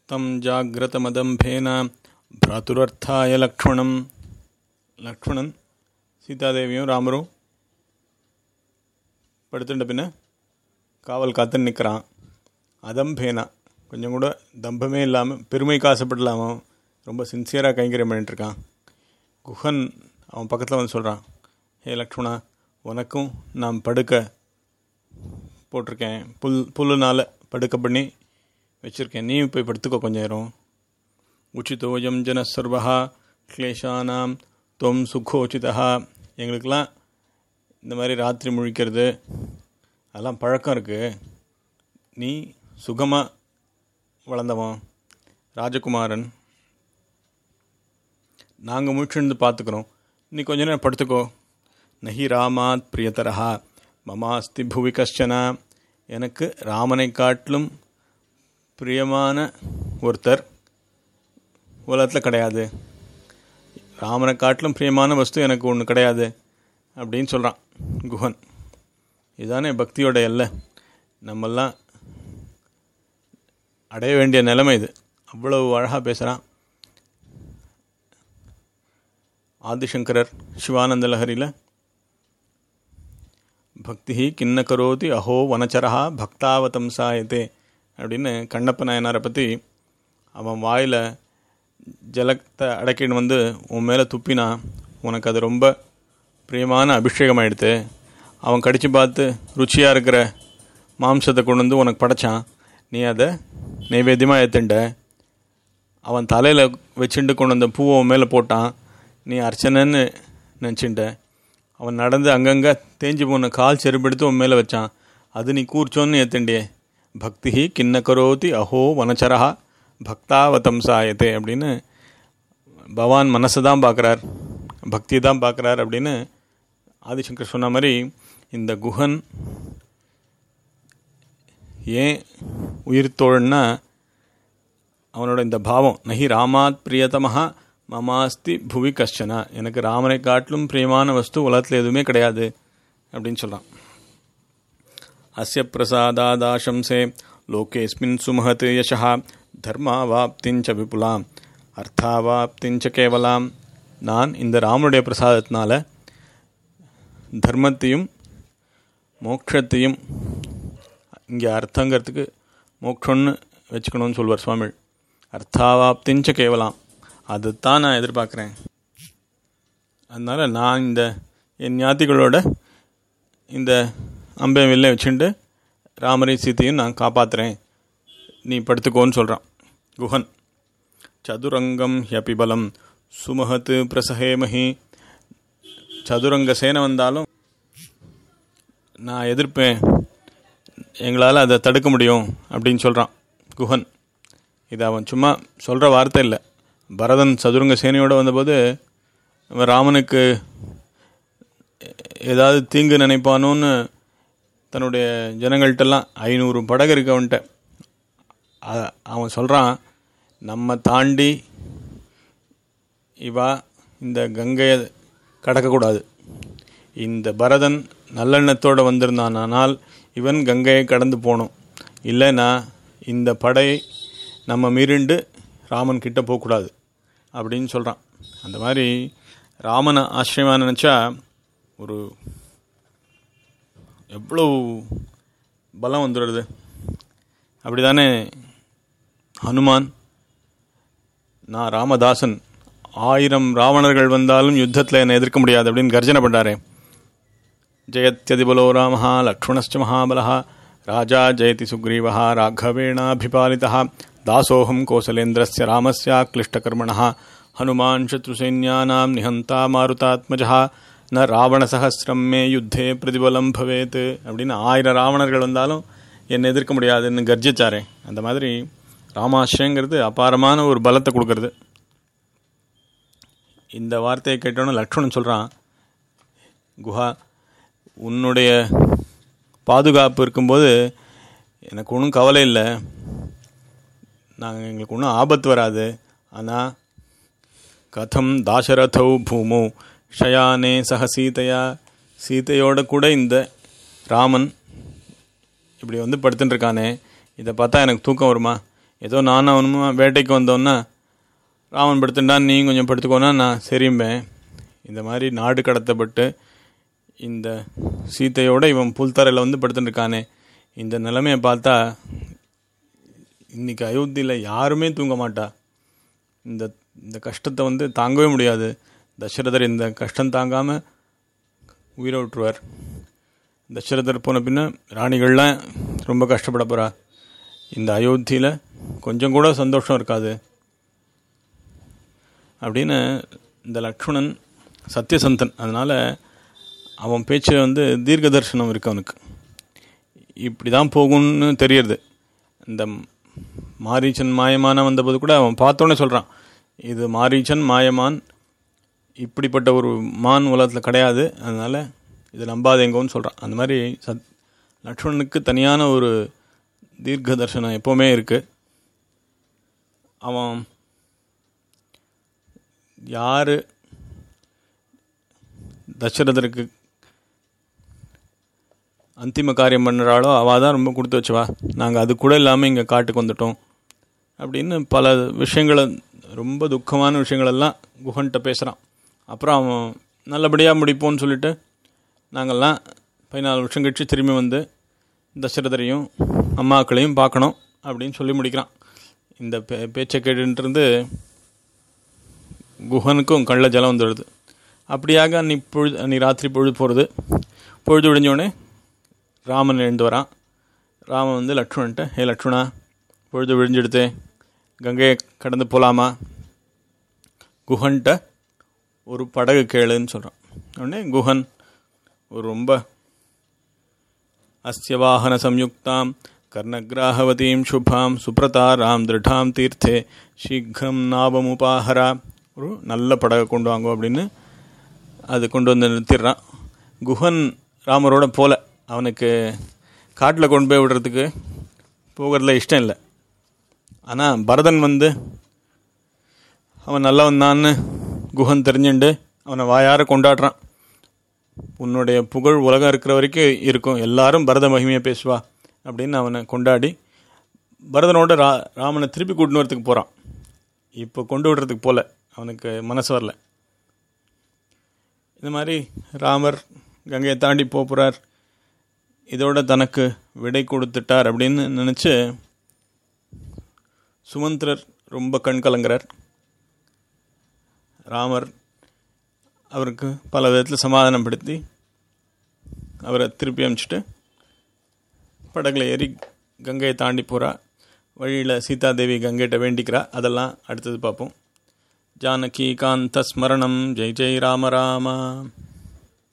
தம் ஜாகிரதமதம்பேன பிராத்துரர்த்தாய லக்ஷ்மணம் லக்ஷ்மணன் சீதாதேவியும் ராமரும் படுத்துட்ட பின்ன காவல் காத்து நிற்கிறான் அதம்பேனா கொஞ்சம் கூட தம்பமே இல்லாமல் பெருமைக்கு ஆசைப்படலாமோ ரொம்ப சின்சியராக கைங்கரியம் பண்ணிட்டுருக்கான் குஹன் அவன் பக்கத்தில் வந்து சொல்கிறான் ஹே லக்ஷ்மணா உனக்கும் நான் படுக்க போட்டிருக்கேன் புல் புல்லுனால் படுக்க பண்ணி வச்சுருக்கேன் நீ போய் படுத்துக்கோ கொஞ்சம் நேரம் உச்சிதோயம் ஜன சர்வா கிளேஷானாம் தொம் சுகோச்சிதா எங்களுக்கெல்லாம் இந்த மாதிரி ராத்திரி முழிக்கிறது அதெல்லாம் பழக்கம் இருக்குது நீ சுகமாக வளர்ந்தவன் ராஜகுமாரன் நாங்கள் முழிச்சிருந்து பார்த்துக்குறோம் நீ கொஞ்ச நேரம் படுத்துக்கோ நஹி ராமாத் பிரியதரஹா மமாஸ்தி புவி கஷ்டனா எனக்கு ராமனை காட்டிலும் பிரியமான ஒருத்தர் உலகத்தில் கிடையாது ராமனை காட்டிலும் பிரியமான வஸ்து எனக்கு ஒன்று கிடையாது அப்படின்னு சொல்கிறான் குஹன் இதுதானே பக்தியோட எல்லை நம்மெல்லாம் அடைய வேண்டிய நிலைமை இது அவ்வளவு அழகாக பேசுகிறான் ஆதிசங்கரர் சிவானந்த லஹரியில் பக்தி கிண்ண கரோதி அஹோ வனச்சரஹா பக்தாவதம் சாயத்தே அப்படின்னு கண்ணப்ப நாயனாரை பற்றி அவன் வாயில் ஜலத்தை அடக்கின்னு வந்து உன் மேலே துப்பினா உனக்கு அது ரொம்ப பிரியமான அபிஷேகம் ஆகிடுது அவன் கடித்து பார்த்து ருச்சியாக இருக்கிற மாம்சத்தை கொண்டு வந்து உனக்கு படைச்சான் நீ அதை நைவேத்தியமாக ஏற்றுண்ட அவன் தலையில் வச்சுட்டு கொண்டு வந்த பூவை உன் மேலே போட்டான் நீ அர்ச்சனைன்னு நினச்சிண்ட அவன் நடந்து அங்கங்கே தேஞ்சு போன கால் செருப்படுத்து உன் மேலே வச்சான் அது நீ கூர்ச்சோன்னு ஏற்றுண்டியே பக்தி கிண்ண கரோதி அஹோ வனச்சரஹா பக்தாவதம் சாயத்தே அப்படின்னு பகவான் மனசை தான் பார்க்குறார் பக்தி தான் பார்க்குறார் அப்படின்னு ஆதிசங்கர் சொன்ன மாதிரி இந்த குஹன் ஏன் உயிர் தோழன்னா அவனோட இந்த பாவம் நஹி ராமாத் பிரியதமஹா மமாஸ்தி புவி கஷ்டனா எனக்கு ராமனை காட்டிலும் பிரியமான வஸ்து உலகத்தில் எதுவுமே கிடையாது அப்படின்னு சொல்கிறான் அஸ்ய பிரசாதாதாசம்சே லோகேஸ்மின் சுமஹத் யசா தர்மாவாப்திஞ்ச விபுலாம் அர்த்தாவாப்திஞ்ச கேவலாம் நான் இந்த ராமனுடைய பிரசாதத்தினால தர்மத்தையும் மோட்சத்தையும் இங்கே அர்த்தங்கிறதுக்கு மோட்சம்னு வச்சுக்கணும்னு சொல்வார் சுவாமி அர்த்தாவாப்திஞ்ச கேவலாம் அதுதான் நான் எதிர்பார்க்குறேன் அதனால் நான் இந்த என் ஞாத்திகளோட இந்த அம்பை வில்லை வச்சுட்டு ராமரை சீத்தையும் நான் காப்பாற்றுறேன் நீ படுத்துக்கோன்னு சொல்கிறான் குஹன் சதுரங்கம் ஹியபி பலம் சுமஹத் பிரசஹேமஹி சதுரங்க சேனை வந்தாலும் நான் எதிர்ப்பேன் எங்களால் அதை தடுக்க முடியும் அப்படின்னு சொல்கிறான் குஹன் இது அவன் சும்மா சொல்கிற வார்த்தை இல்லை பரதன் சதுரங்க சேனையோடு வந்தபோது அவன் ராமனுக்கு ஏதாவது தீங்கு நினைப்பானோன்னு தன்னுடைய ஜனங்கள்கிட்டலாம் ஐநூறு படகு இருக்கு அவன்கிட்ட அவன் சொல்கிறான் நம்ம தாண்டி இவா இந்த கங்கையை கடக்கக்கூடாது இந்த பரதன் நல்லெண்ணத்தோடு வந்திருந்தானால் இவன் கங்கையை கடந்து போகணும் இல்லைன்னா இந்த படை நம்ம மீறிண்டு ராமன் கிட்ட போகக்கூடாது அப்படின்னு சொல்கிறான் அந்த மாதிரி ராமனை ஆசிரியமாக நினச்சா ஒரு எவ்வளோ பலம் வந்துடுறது அப்படி தானே ஹனுமான் நான் ராமதாசன் ஆயிரம் ராவணர்கள் வந்தாலும் யுத்தத்தில் என்னை எதிர்க்க முடியாது அப்படின்னு கர்ஜனை பண்ணாரே ஜெயத்யதிபலோ ராம லக்ஷ்மணஸ்ச மகாபலः ராஜா ஜெயதி சுக்ரீவः ராഘவேணாபிபாலிतः தாசோகம் கோசலேந்திரஸ்ய ராமஸ்ய क्लिष्टकर्मणः हनुमान् शत्रुसैन्यानां निहन्ता மாருதாத்மஜः ந ராவணசகசிரம் மே யுத்தே பிரதிபலம் பவேத் அப்படின்னு ஆயிரம் ராவணர்கள் வந்தாலும் என்னை எதிர்க்க முடியாதுன்னு கர்ஜிச்சாரே அந்த மாதிரி ராமாசியங்கிறது அபாரமான ஒரு பலத்தை கொடுக்கறது இந்த வார்த்தையை கேட்டோன்னு லக்ஷ்மணன் சொல்கிறான் குஹா உன்னுடைய பாதுகாப்பு இருக்கும்போது எனக்கு ஒன்றும் கவலை இல்லை நாங்கள் எங்களுக்கு ஒன்றும் ஆபத்து வராது ஆனால் கதம் தாசரதௌ பூமோ ஷயானே சக சீதையா சீதையோட கூட இந்த ராமன் இப்படி வந்து படுத்துட்டுருக்கானே இதை பார்த்தா எனக்கு தூக்கம் வருமா ஏதோ நானும் அவனுமா வேட்டைக்கு வந்தோன்னா ராமன் படுத்துட்டான் நீ கொஞ்சம் படுத்துக்கோனா நான் சரிம்பேன் இந்த மாதிரி நாடு கடத்தப்பட்டு இந்த சீத்தையோட இவன் புல்தரையில் வந்து படுத்துட்டு இருக்கானே இந்த நிலைமையை பார்த்தா இன்னைக்கு அயோத்தியில் யாருமே தூங்க மாட்டா இந்த இந்த கஷ்டத்தை வந்து தாங்கவே முடியாது தசரதர் இந்த கஷ்டம் தாங்காமல் உயிரை விட்டுருவார் தசரதர் போன பின்ன ராணிகள்லாம் ரொம்ப கஷ்டப்பட போகிறா இந்த அயோத்தியில் கொஞ்சம் கூட சந்தோஷம் இருக்காது அப்படின்னு இந்த லக்ஷ்மணன் சத்தியசந்தன் அதனால் அவன் பேச்சு வந்து தீர்க்க தரிசனம் இருக்கு அவனுக்கு இப்படி தான் போகும்னு தெரியறது இந்த மாரீச்சன் மாயமான வந்தபோது கூட அவன் பார்த்தோன்னே சொல்கிறான் இது மாரீச்சன் மாயமான் இப்படிப்பட்ட ஒரு மான் உலகத்தில் கிடையாது அதனால் இது நம்பாதேங்கன்னு சொல்கிறான் அந்த மாதிரி சத் லக்ஷ்மணனுக்கு தனியான ஒரு தீர்க்க தரிசனம் எப்போவுமே இருக்குது அவன் யார் தசரதருக்கு அந்திம காரியம் பண்ணுறாளோ அவள் தான் ரொம்ப கொடுத்து வச்சவா நாங்கள் அது கூட இல்லாமல் இங்கே காட்டுக்கு வந்துட்டோம் அப்படின்னு பல விஷயங்களை ரொம்ப துக்கமான விஷயங்களெல்லாம் குஹன்கிட்ட பேசுகிறான் அப்புறம் அவன் நல்லபடியாக முடிப்போம்னு சொல்லிட்டு நாங்கள்லாம் பதினாலு வருஷம் கழிச்சு திரும்பி வந்து தசரதரையும் அம்மாக்களையும் பார்க்கணும் அப்படின்னு சொல்லி முடிக்கிறான் இந்த பே பேச்சை கேட்டுன்றது குஹனுக்கும் கள்ள ஜலம் வந்துடுது அப்படியாக நீ பொழுது நீ ராத்திரி பொழுது போகிறது பொழுது விடிஞ்சோடனே ராமன் எழுந்து வரான் ராமன் வந்து லக்ஷ்மணன்ட்ட ஹே லக்ஷ்மணா பொழுது விழிஞ்செடுத்து கங்கையை கடந்து போகலாமா குஹன்ட்ட ஒரு படகு கேளுன்னு சொல்கிறான் உடனே குஹன் ஒரு ரொம்ப அஸ்ய வாகன சம்யுக்தாம் கர்ணகிராகவதீம் சுபாம் சுப்ரதாராம் திருடாம் தீர்த்தே சீக்கிரம் நாபமுபாஹரா ஒரு நல்ல படகை கொண்டு வாங்கோ அப்படின்னு அது கொண்டு வந்து நிறுத்திடுறான் குஹன் ராமரோட போல அவனுக்கு காட்டில் கொண்டு போய் விடுறதுக்கு போகிறதுல இஷ்டம் இல்லை ஆனால் பரதன் வந்து அவன் நல்லவன் தான்னு குஹன் தெரிஞ்சுண்டு அவனை வாயார கொண்டாடுறான் உன்னுடைய புகழ் உலகம் இருக்கிற வரைக்கும் இருக்கும் எல்லாரும் பரத மகிமையை பேசுவா அப்படின்னு அவனை கொண்டாடி பரதனோட ரா ராமனை திருப்பி கூட்டின்னு வரத்துக்கு போகிறான் இப்போ கொண்டு விடுறதுக்கு போல அவனுக்கு மனசு வரல இந்த மாதிரி ராமர் கங்கையை தாண்டி போகிறார் இதோட தனக்கு விடை கொடுத்துட்டார் அப்படின்னு நினச்சி சுமந்திரர் ரொம்ப கண் கலங்குறார் ராமர் அவருக்கு பல விதத்தில் சமாதானப்படுத்தி அவரை திருப்பி அனுப்பிச்சிட்டு படகுல ஏறி கங்கையை தாண்டி போகிறா வழியில் சீதாதேவி கங்கைகிட்ட வேண்டிக்கிறா அதெல்லாம் அடுத்தது பார்ப்போம் ஜானகி காந்த ஸ்மரணம் ஜெய் ஜெய் ராம ராமா